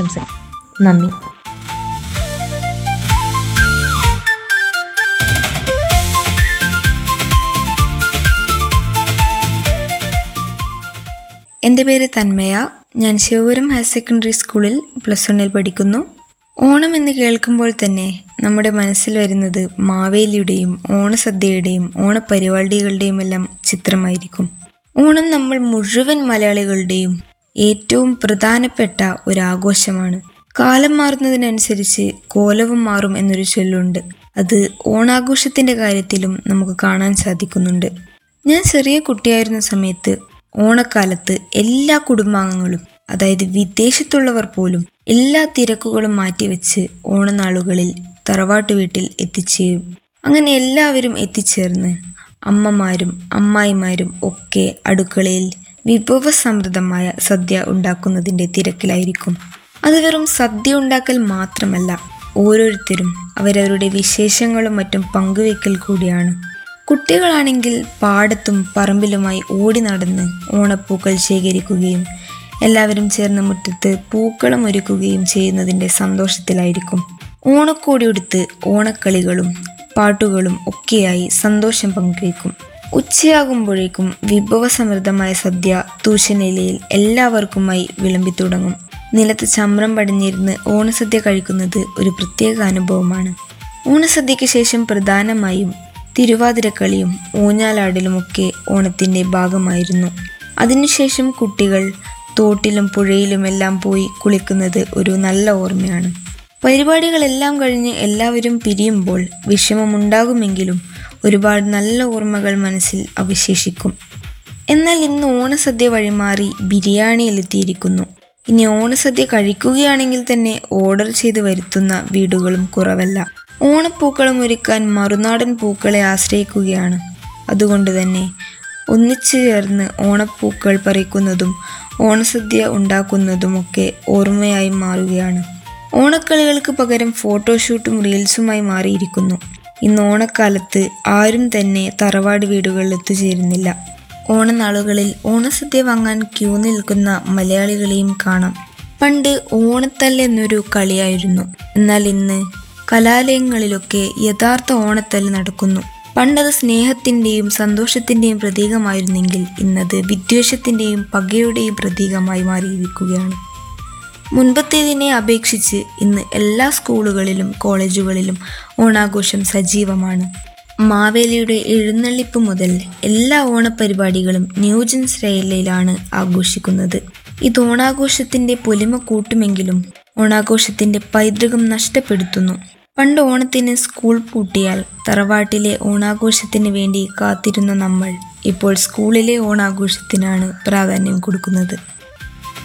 ഓണാശംസകൾ നന്ദി എൻ്റെ പേര് തന്മയ ഞാൻ ശിവപുരം ഹയർ സെക്കൻഡറി സ്കൂളിൽ പ്ലസ് വണ്ണിൽ പഠിക്കുന്നു ഓണം എന്ന് കേൾക്കുമ്പോൾ തന്നെ നമ്മുടെ മനസ്സിൽ വരുന്നത് മാവേലിയുടെയും ഓണസദ്യയുടെയും ഓണപരിപാടികളുടെയും എല്ലാം ചിത്രമായിരിക്കും ഓണം നമ്മൾ മുഴുവൻ മലയാളികളുടെയും ഏറ്റവും പ്രധാനപ്പെട്ട ഒരു ആഘോഷമാണ് കാലം മാറുന്നതിനനുസരിച്ച് കോലവും മാറും എന്നൊരു ചൊല്ലുണ്ട് അത് ഓണാഘോഷത്തിന്റെ കാര്യത്തിലും നമുക്ക് കാണാൻ സാധിക്കുന്നുണ്ട് ഞാൻ ചെറിയ കുട്ടിയായിരുന്ന സമയത്ത് ഓണക്കാലത്ത് എല്ലാ കുടുംബാംഗങ്ങളും അതായത് വിദേശത്തുള്ളവർ പോലും എല്ലാ തിരക്കുകളും മാറ്റിവെച്ച് ഓണനാളുകളിൽ തറവാട്ട് വീട്ടിൽ എത്തിച്ചേരും അങ്ങനെ എല്ലാവരും എത്തിച്ചേർന്ന് അമ്മമാരും അമ്മായിമാരും ഒക്കെ അടുക്കളയിൽ വിഭവസമൃദ്ധമായ സദ്യ ഉണ്ടാക്കുന്നതിൻ്റെ തിരക്കിലായിരിക്കും അത് വെറും സദ്യ ഉണ്ടാക്കൽ മാത്രമല്ല ഓരോരുത്തരും അവരവരുടെ വിശേഷങ്ങളും മറ്റും പങ്കുവെക്കൽ കൂടിയാണ് കുട്ടികളാണെങ്കിൽ പാടത്തും പറമ്പിലുമായി ഓടി നടന്ന് ഓണപ്പൂക്കൾ ശേഖരിക്കുകയും എല്ലാവരും ചേർന്ന് മുറ്റത്ത് പൂക്കളം ഒരുക്കുകയും ചെയ്യുന്നതിൻ്റെ സന്തോഷത്തിലായിരിക്കും ഓണക്കോടി ഉടുത്ത് ഓണക്കളികളും പാട്ടുകളും ഒക്കെയായി സന്തോഷം പങ്കുവയ്ക്കും ഉച്ചയാകുമ്പോഴേക്കും വിഭവസമൃദ്ധമായ സദ്യ തൂശനിലയിൽ എല്ലാവർക്കുമായി വിളമ്പി തുടങ്ങും നിലത്ത് ചമ്രം പടിഞ്ഞിരുന്ന് ഓണസദ്യ കഴിക്കുന്നത് ഒരു പ്രത്യേക അനുഭവമാണ് ഓണസദ്യയ്ക്ക് ശേഷം പ്രധാനമായും തിരുവാതിരക്കളിയും ഊഞ്ഞാലാടലുമൊക്കെ ഓണത്തിൻ്റെ ഭാഗമായിരുന്നു അതിനുശേഷം കുട്ടികൾ തോട്ടിലും പുഴയിലുമെല്ലാം പോയി കുളിക്കുന്നത് ഒരു നല്ല ഓർമ്മയാണ് പരിപാടികളെല്ലാം കഴിഞ്ഞ് എല്ലാവരും പിരിയുമ്പോൾ വിഷമമുണ്ടാകുമെങ്കിലും ഒരുപാട് നല്ല ഓർമ്മകൾ മനസ്സിൽ അവശേഷിക്കും എന്നാൽ ഇന്ന് ഓണസദ്യ വഴിമാറി ബിരിയാണിയിലെത്തിയിരിക്കുന്നു ഇനി ഓണസദ്യ കഴിക്കുകയാണെങ്കിൽ തന്നെ ഓർഡർ ചെയ്ത് വരുത്തുന്ന വീടുകളും കുറവല്ല ഓണപ്പൂക്കളം ഒരുക്കാൻ മറുനാടൻ പൂക്കളെ ആശ്രയിക്കുകയാണ് അതുകൊണ്ട് തന്നെ ഒന്നിച്ചു ചേർന്ന് ഓണപ്പൂക്കൾ പറിക്കുന്നതും ഓണസദ്യ ഉണ്ടാക്കുന്നതുമൊക്കെ ഓർമ്മയായി മാറുകയാണ് ഓണക്കളികൾക്ക് പകരം ഫോട്ടോഷൂട്ടും റീൽസുമായി മാറിയിരിക്കുന്നു ഇന്ന് ഓണക്കാലത്ത് ആരും തന്നെ തറവാട് വീടുകളിൽ എത്തിച്ചേരുന്നില്ല ഓണനാളുകളിൽ ഓണസദ്യ വാങ്ങാൻ ക്യൂ നിൽക്കുന്ന മലയാളികളെയും കാണാം പണ്ട് ഓണത്തല്ല് എന്നൊരു കളിയായിരുന്നു എന്നാൽ ഇന്ന് കലാലയങ്ങളിലൊക്കെ യഥാർത്ഥ ഓണത്തല്ല് നടക്കുന്നു പണ്ടത് സ്നേഹത്തിൻ്റെയും സന്തോഷത്തിൻ്റെയും പ്രതീകമായിരുന്നെങ്കിൽ ഇന്നത് വിദ്വേഷത്തിൻ്റെയും പകയുടെയും പ്രതീകമായി മാറിയിരിക്കുകയാണ് മുൻപത്തേതിനെ അപേക്ഷിച്ച് ഇന്ന് എല്ലാ സ്കൂളുകളിലും കോളേജുകളിലും ഓണാഘോഷം സജീവമാണ് മാവേലിയുടെ എഴുന്നള്ളിപ്പ് മുതൽ എല്ലാ ഓണപരിപാടികളും ന്യൂജൻ ശ്രേയയിലാണ് ആഘോഷിക്കുന്നത് ഇത് ഓണാഘോഷത്തിന്റെ പൊലിമ കൂട്ടുമെങ്കിലും ഓണാഘോഷത്തിന്റെ പൈതൃകം നഷ്ടപ്പെടുത്തുന്നു പണ്ട് ഓണത്തിന് സ്കൂൾ പൂട്ടിയാൽ തറവാട്ടിലെ ഓണാഘോഷത്തിന് വേണ്ടി കാത്തിരുന്ന നമ്മൾ ഇപ്പോൾ സ്കൂളിലെ ഓണാഘോഷത്തിനാണ് പ്രാധാന്യം കൊടുക്കുന്നത്